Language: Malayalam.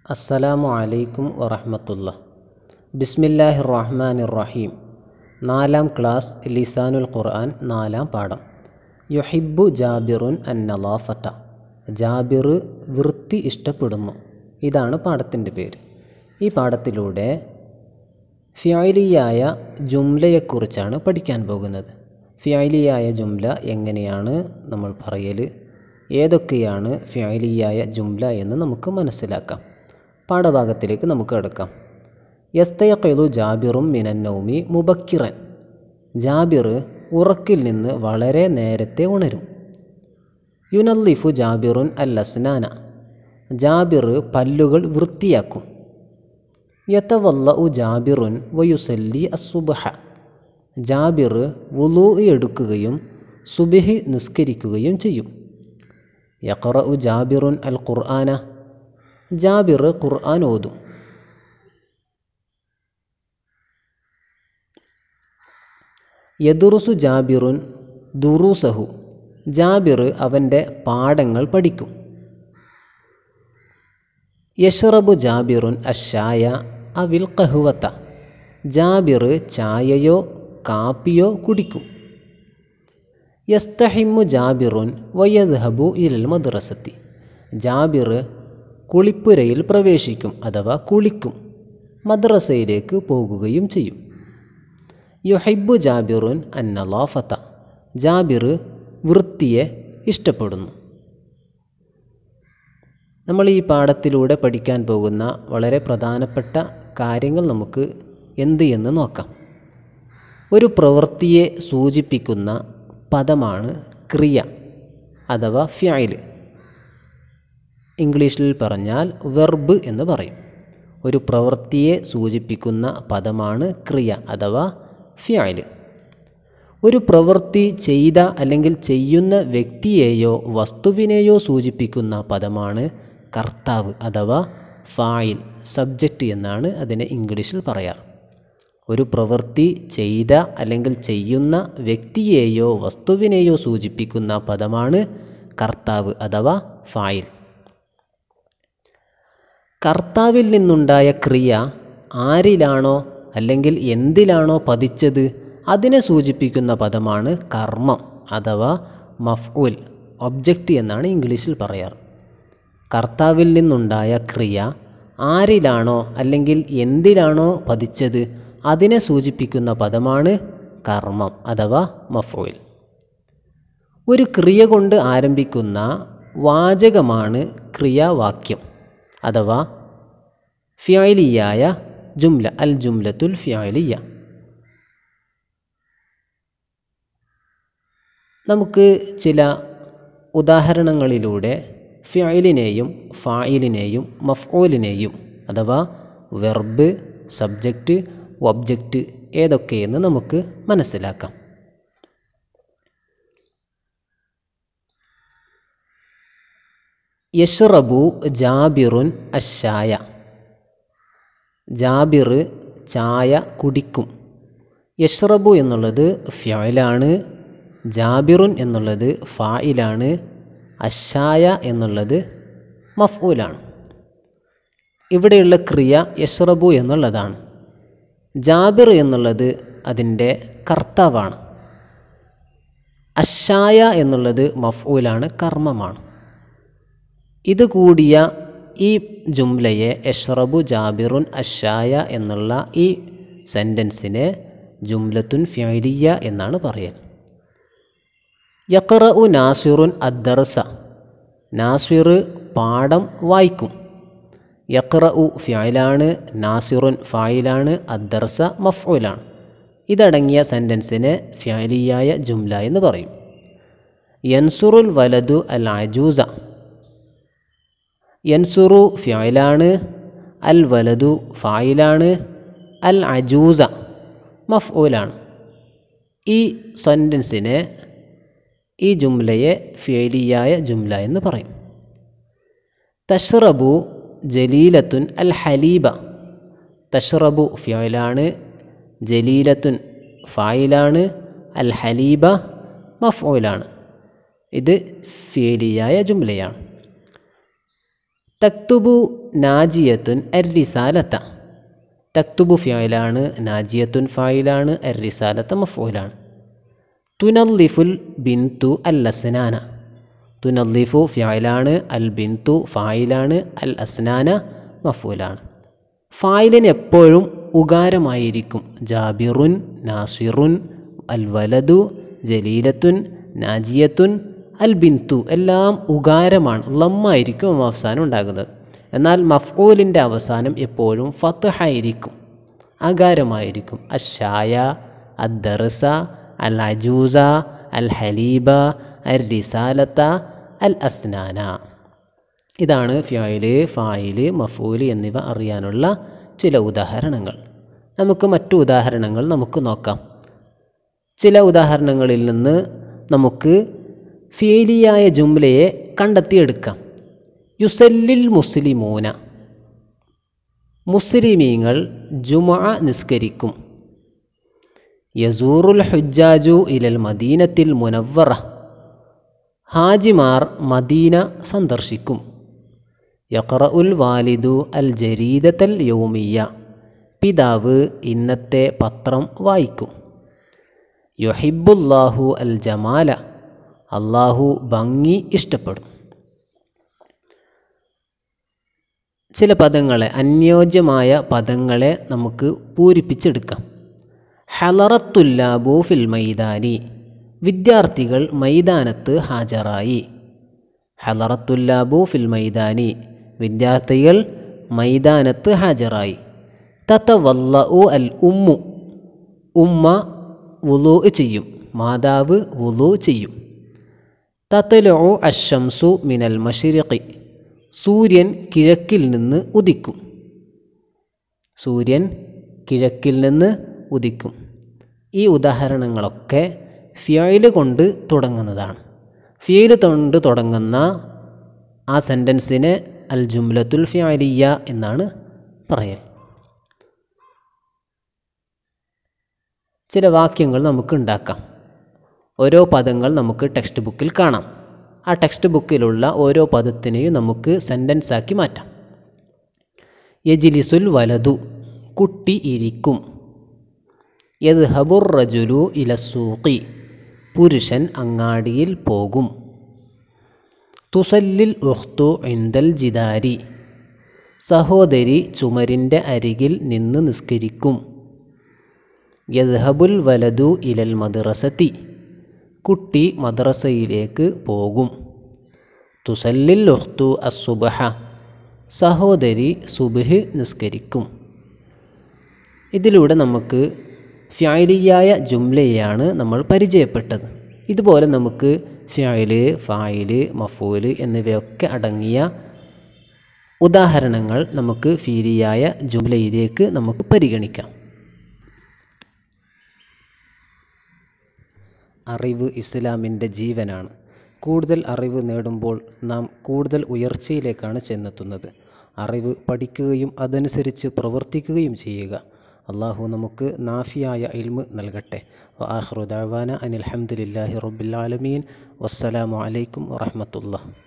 അസ്സലാമു അലൈക്കും വറഹമത്തുള്ള ബിസ്മില്ലാഹി റഹ്മാൻ റഹീം നാലാം ക്ലാസ് ലിസാനുൽ ഖുർആൻ നാലാം പാഠം യുഹിബ്ബു ജാബിറുൻ അന്നലാഫത്ത ജാബിർ വൃത്തി ഇഷ്ടപ്പെടുന്നു ഇതാണ് പാഠത്തിൻ്റെ പേര് ഈ പാഠത്തിലൂടെ ഫിയാലിയായ ജുംലയെക്കുറിച്ചാണ് പഠിക്കാൻ പോകുന്നത് ഫിയാലിയായ ജുംല എങ്ങനെയാണ് നമ്മൾ പറയൽ ഏതൊക്കെയാണ് ഫിയാലിയായ ജുംല എന്ന് നമുക്ക് മനസ്സിലാക്കാം പാഠഭാഗത്തിലേക്ക് നമുക്ക് കിടക്കാം യസ്തയഖിലു ജാബിറും മിനന്നൗമി മുബക്കിറൻ ജാബിർ ഉറക്കിൽ നിന്ന് വളരെ നേരത്തെ ഉണരും യുനല്ലിഫു ജാബിറുൻ അൽ അസ്നാന ജാബിർ പല്ലുകൾ വൃത്തിയാക്കും യതവല്ല ഉ ജാബിറുൻ വയുസല്ലി അസുബഹ ജാബിർ വുലൂ എടുക്കുകയും സുബിഹി നിസ്കരിക്കുകയും ചെയ്യും യഖറ ഉ ജാബിറുൻ അൽ ഖുർആന ജാബിർ ഖുർആൻ ഓതും യദുറുസു ജാബിറുൻ ദുറൂസഹു ജാബിർ അവൻ്റെ പാഠങ്ങൾ പഠിക്കും യഷ്റബു ജാബിറുൻ അഷായ അവിൽ കഹുവത്ത ജാബിർ ചായയോ കാപ്പിയോ കുടിക്കും യസ്തഹിമു ജാബിറുൻ വയദ്ഹബു ഇലൽ മദ്രസത്തി ജാബിർ കുളിപ്പുരയിൽ പ്രവേശിക്കും അഥവാ കുളിക്കും മദ്രസയിലേക്ക് പോകുകയും ചെയ്യും യുഹൈബു ജാബിറുൻ അന്നലാഫത്ത ജാബിർ വൃത്തിയെ ഇഷ്ടപ്പെടുന്നു നമ്മൾ ഈ പാഠത്തിലൂടെ പഠിക്കാൻ പോകുന്ന വളരെ പ്രധാനപ്പെട്ട കാര്യങ്ങൾ നമുക്ക് എന്ത് എന്ന് നോക്കാം ഒരു പ്രവൃത്തിയെ സൂചിപ്പിക്കുന്ന പദമാണ് ക്രിയ അഥവാ ഫ്യായിൽ ഇംഗ്ലീഷിൽ പറഞ്ഞാൽ വെർബ് എന്ന് പറയും ഒരു പ്രവൃത്തിയെ സൂചിപ്പിക്കുന്ന പദമാണ് ക്രിയ അഥവാ ഫ്യായിൽ ഒരു പ്രവൃത്തി ചെയ്ത അല്ലെങ്കിൽ ചെയ്യുന്ന വ്യക്തിയെയോ വസ്തുവിനെയോ സൂചിപ്പിക്കുന്ന പദമാണ് കർത്താവ് അഥവാ ഫായിൽ സബ്ജക്റ്റ് എന്നാണ് അതിനെ ഇംഗ്ലീഷിൽ പറയാറ് ഒരു പ്രവൃത്തി ചെയ്ത അല്ലെങ്കിൽ ചെയ്യുന്ന വ്യക്തിയെയോ വസ്തുവിനെയോ സൂചിപ്പിക്കുന്ന പദമാണ് കർത്താവ് അഥവാ ഫായിൽ കർത്താവിൽ നിന്നുണ്ടായ ക്രിയ ആരിലാണോ അല്ലെങ്കിൽ എന്തിലാണോ പതിച്ചത് അതിനെ സൂചിപ്പിക്കുന്ന പദമാണ് കർമ്മം അഥവാ മഫ്ഉൽ ഒബ്ജക്റ്റ് എന്നാണ് ഇംഗ്ലീഷിൽ പറയാറ് കർത്താവിൽ നിന്നുണ്ടായ ക്രിയ ആരിലാണോ അല്ലെങ്കിൽ എന്തിലാണോ പതിച്ചത് അതിനെ സൂചിപ്പിക്കുന്ന പദമാണ് കർമ്മം അഥവാ മഫ്ഉൽ ഒരു ക്രിയ കൊണ്ട് ആരംഭിക്കുന്ന വാചകമാണ് ക്രിയാവാക്യം അഥവാ ഫിയാലിയായ ജുംല അൽ ജുംലത്തുൽ ഫിയാലിയ നമുക്ക് ചില ഉദാഹരണങ്ങളിലൂടെ ഫിയലിനെയും ഫായിലിനെയും മഫ്ഊലിനെയും അഥവാ വെർബ് സബ്ജക്റ്റ് ഒബ്ജക്റ്റ് ഏതൊക്കെയെന്ന് നമുക്ക് മനസ്സിലാക്കാം യഷ്റബു ജാബിറുൻ അഷായ ജാബിർ ചായ കുടിക്കും യഷ്റബു എന്നുള്ളത് ഫ്യലാണ് ജാബിറുൻ എന്നുള്ളത് ഫായിലാണ് അഷായ എന്നുള്ളത് മഫ്ഊലാണ് ഇവിടെയുള്ള ക്രിയ യഷ്റബു എന്നുള്ളതാണ് ജാബിർ എന്നുള്ളത് അതിൻ്റെ കർത്താവാണ് അഷായ എന്നുള്ളത് മഫ്ഊലാണ് കർമ്മമാണ് ഇത് കൂടിയ ഈ ജുംലയെ യഷ്റബു ജാബിറുൻ അഷായ എന്നുള്ള ഈ സെൻറ്റൻസിനെ ജുംലത്തുൻ ഫ്യലിയ എന്നാണ് പറയൽ യക്കറ ഉ നാസിറുൻ അദ്ദർസ നാസിർ പാഠം വായിക്കും യക്ര ഉ ഫ്യായിലാണ് നാസിറുൻ ഫായിലാണ് അദ്ദർസ മഫ്ഊലാണ് ഇതടങ്ങിയ സെൻറ്റൻസിനെ ഫ്യാലിയായ ജുംല എന്ന് പറയും യൻസുറുൽ വലതു അൽ അജൂസ യൻസുറു ഫ്യായിലാണ് അൽ വലതു ഫായിലാണ് അൽ അജൂസ മഫ്ഊലാണ് ഈ സെൻറ്റൻസിനെ ഈ ജുംലയെ ഫേലിയായ ജുംല എന്ന് പറയും തഷ്റബു ജലീലത്തുൻ അൽ ഹലീബ തഷ്റബു ഫ്യോയിലാണ് ജലീലത്തുൻ ഫായിലാണ് അൽ ഹലീബ മഫ്ഓയിലാണ് ഇത് ഫേലിയായ ജുംലയാണ് തക്തുബു നാജിയത്തുൻ അർ റിസാലത്ത തക്തുബു ഫിയായിലാണ് നാജിയത്തുൻ ഫായിലാണ് അർ റിസാലത്ത മഫൂലാണ് തുനല്ലിഫുൽ ബിന്തു അൽ അസ്നാന തുനല്ലിഫു ഫിയായിലാണ് അൽ ബിന്തു ഫായിലാണ് അൽ അസ്നാന മഫൂലാണ് ഫായിലിന് എപ്പോഴും ഉകാരമായിരിക്കും ജാബിറുൻ നാസിറുൻ അൽ വലതു ജലീലത്തുൻ നാജിയത്തുൻ അൽ ബിന്തു എല്ലാം ഉകാരമാണ് ലമ്മായിരിക്കും അവസാനം ഉണ്ടാകുന്നത് എന്നാൽ മഫ്ഊലിൻ്റെ അവസാനം എപ്പോഴും ഫത്തഹായിരിക്കും അകാരമായിരിക്കും അഷായ അദ്ദർസ അൽ അജൂസ അൽ ഹലീബ അൽ റിസാലത്ത അൽ അസ്നാന ഇതാണ് ഫ്യായില് ഫായില് മഫൂല് എന്നിവ അറിയാനുള്ള ചില ഉദാഹരണങ്ങൾ നമുക്ക് മറ്റു ഉദാഹരണങ്ങൾ നമുക്ക് നോക്കാം ചില ഉദാഹരണങ്ങളിൽ നിന്ന് നമുക്ക് ഫേലിയായ ജുംലയെ കണ്ടെത്തിയെടുക്കാം യുസല്ലിൽ മുസ്ലിമൂന മുസ്ലിമീങ്ങൾ ജുമ നിസ്കരിക്കും യസൂറുൽ ഹുജാജു ഇലൽ മദീനത്തിൽ മുനവറ ഹാജിമാർ മദീന സന്ദർശിക്കും യഖറ ഉൽ വാലിദു അൽ ജരീദത്തൽ യൗമിയ പിതാവ് ഇന്നത്തെ പത്രം വായിക്കും യൊഹിബുല്ലാഹു അൽ ജമാല അള്ളാഹു ഭംഗി ഇഷ്ടപ്പെടും ചില പദങ്ങളെ അന്യോജ്യമായ പദങ്ങളെ നമുക്ക് പൂരിപ്പിച്ചെടുക്കാം ഹലറത്തുല്ലാബു ഫിൽ മൈതാനി വിദ്യാർത്ഥികൾ മൈതാനത്ത് ഹാജരായി ഹലറത്തുല്ലാബു ഫിൽ മൈതാനി വിദ്യാർത്ഥികൾ മൈതാനത്ത് ഹാജരായി തത്തവല്ല അൽ ഉമ്മു ഉമ്മ വുളു ചെയ്യും മാതാവ് വുളു ചെയ്യും തത്തലു അഷംസു മിനൽ മഷിരിഖി സൂര്യൻ കിഴക്കിൽ നിന്ന് ഉദിക്കും സൂര്യൻ കിഴക്കിൽ നിന്ന് ഉദിക്കും ഈ ഉദാഹരണങ്ങളൊക്കെ ഫിയല് കൊണ്ട് തുടങ്ങുന്നതാണ് ഫിയല് കൊണ്ട് തുടങ്ങുന്ന ആ സെൻറ്റൻസിനെ അൽ ജുംലത്തുൽ ഫിയലിയ എന്നാണ് പറയൽ ചില വാക്യങ്ങൾ നമുക്ക് ഉണ്ടാക്കാം ഓരോ പദങ്ങൾ നമുക്ക് ടെക്സ്റ്റ് ബുക്കിൽ കാണാം ആ ടെക്സ്റ്റ് ബുക്കിലുള്ള ഓരോ പദത്തിനെയും നമുക്ക് സെൻറ്റൻസ് ആക്കി മാറ്റാം യജിലിസുൽ വലതു കുട്ടി ഇരിക്കും യദ്ഹബുർ റജുലു ഇലസൂക്കി പുരുഷൻ അങ്ങാടിയിൽ പോകും തുസല്ലിൽ ഉഖ്തു ഇന്ദൽ ജിദാരി സഹോദരി ചുമരിൻ്റെ അരികിൽ നിന്ന് നിസ്കരിക്കും യദ്ഹബുൽ വലതു ഇലൽ മദ്രസത്തി കുട്ടി മദ്രസയിലേക്ക് പോകും തുസല്ലിൽ ഉഖ്തു അസുബഹ സഹോദരി സുബഹ് നിസ്കരിക്കും ഇതിലൂടെ നമുക്ക് ഫ്യായിലിയായ ജുംലയാണ് നമ്മൾ പരിചയപ്പെട്ടത് ഇതുപോലെ നമുക്ക് ഫ്യായില് ഫായില് മഫൂല് എന്നിവയൊക്കെ അടങ്ങിയ ഉദാഹരണങ്ങൾ നമുക്ക് ഫീലിയായ ജുംലയിലേക്ക് നമുക്ക് പരിഗണിക്കാം അറിവ് ഇസ്ലാമിൻ്റെ ജീവനാണ് കൂടുതൽ അറിവ് നേടുമ്പോൾ നാം കൂടുതൽ ഉയർച്ചയിലേക്കാണ് ചെന്നെത്തുന്നത് അറിവ് പഠിക്കുകയും അതനുസരിച്ച് പ്രവർത്തിക്കുകയും ചെയ്യുക അള്ളാഹു നമുക്ക് നാഫിയായ ഇൽമ് നൽകട്ടെ ആഹ്റുദാവാന അനിൽഹമുല്ലാഹി റബ്ബിലാലമീൻ വസ്സലാമു അലൈക്കും വറഹമത്തുള്ള